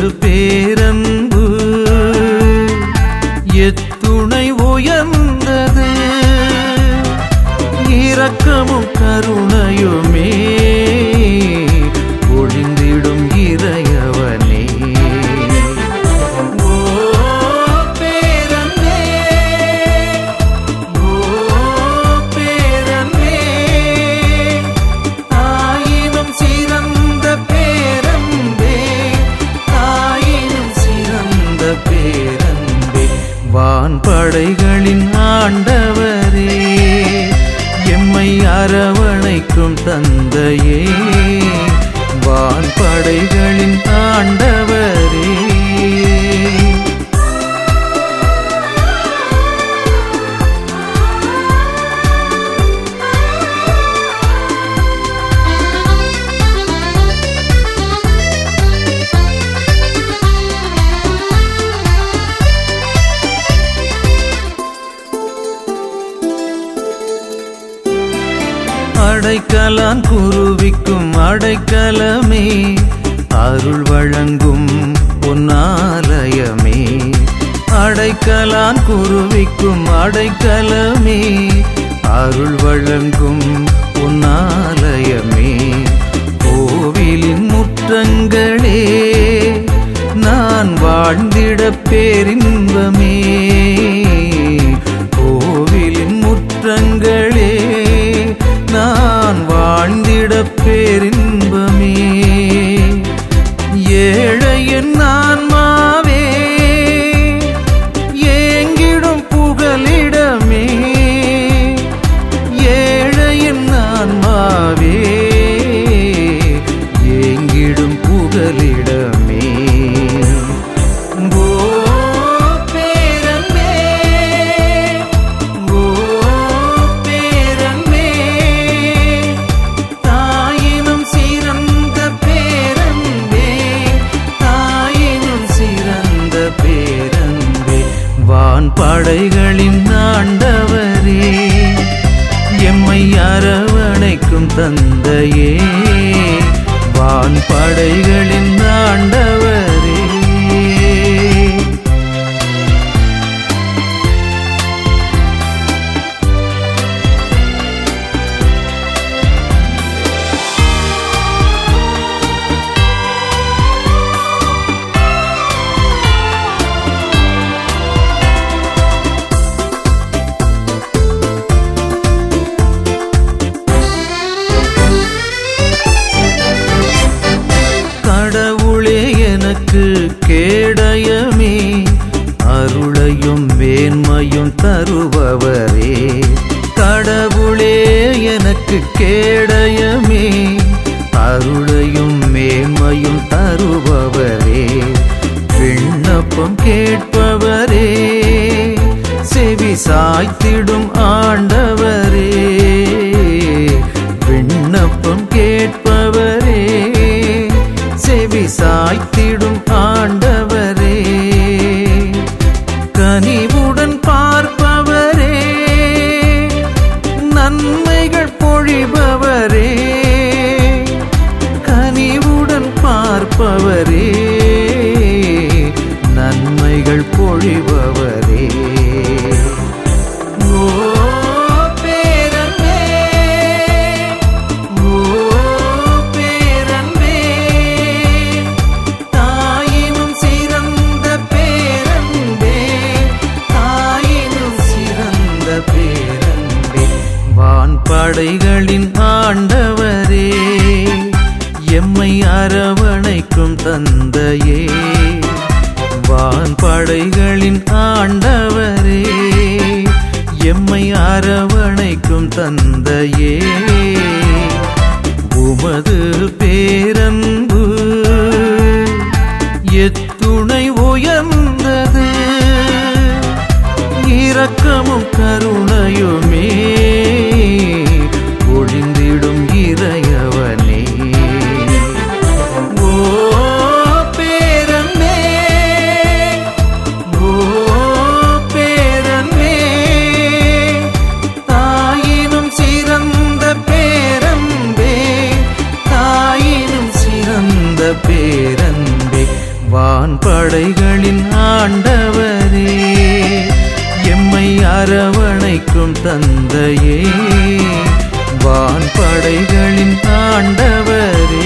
பேரன்பு எத்துணை உயர்ந்தது இரக்கமும் கருணையுமே ஒழிந்திடும் இறையவனே ஓ பேரன்பே ஓ பேரன்பே தாயினும் சிறந்த பேரன்பே தாயினும் சிறந்த பேரன்பே வான் படைகளின் ஆண்டவரே எம்மை அரவணைக்கும் தந்தையே வான் படைகளின் ஆண்டவரே அடைக்கலான் குருவிக்கும் அடைக்கலமே அருள் வழங்கும் பொன்னாலயமே அடைக்கலான் குருவிக்கும் அடைக்கலமே அருள் வழங்கும் பொன்னாலயமே கோவிலின் முற்றங்களே நான் வாழ்ந்திட பேரின்பமே கோவிலின் முற்றங்களே நான் வாழ்ந்திட பேரின்பமே ஏழையன் ஆன்மாவே ஏங்கிடும் புகலிடமே ஏழையன் ஆன்மாவே ஏங்கிடும் புகலிடமே ஓ பேரன்பே ஓ பேரன்பே தாயினும் சிறந்த பேரன்பே தாயினும் சிறந்த பேரன்பே வான் படைகளின் ஆண்டவரே எம்மை அரவணைக்கும் தந்தையே வான் படைகளின் ஆண்டவரே கடவுளே எனக்கு கேடயமே அருளையும் மேன்மையும் தருபவரே கடவுளே எனக்கு கேடயமே அருளையும் மேன்மையும் தருபவரே விண்ணப்பம் கேட்பவரே செவி சாய்த்திடும் ஆண்டவரே விண்ணப்பம் கேட்பவரே செவி சாய்த்திடும் ஆண்டவரே கனிவுடன் பார்ப்பவரே நன்மைகள் பொழிபவரே கனிவுடன் பார்ப்பவரே நன்மைகள் பொழிபவரே ஓ பேரன்பே ஓ பேரன்பே தாயினும் சிறந்த பேரன்பே தாயினும் சிறந்த பேரன்பே வான் படைகளின் ஆண்டவரே எம்மை அரவணைக்கும் தந்தையே வான் படைகளின் ஆண்டவரே எம்மை அரவணைக்கும் தந்தையே உமது பேரன்பு எத்துணை உயர்ந்தது இரக்கமும் கருணையுமே ஒழிந்திடும் இறையவனே ஓ பேரன்பே ஓ பேரன்பே தாயினும் சிறந்த பேரன்பே தாயினும் சிறந்த பேரன்பே வா வான் படைகளின் ஆண்டவரே எம்மை அரவணைக்கும் தந்தையே வான் படைகளின் ஆண்டவரே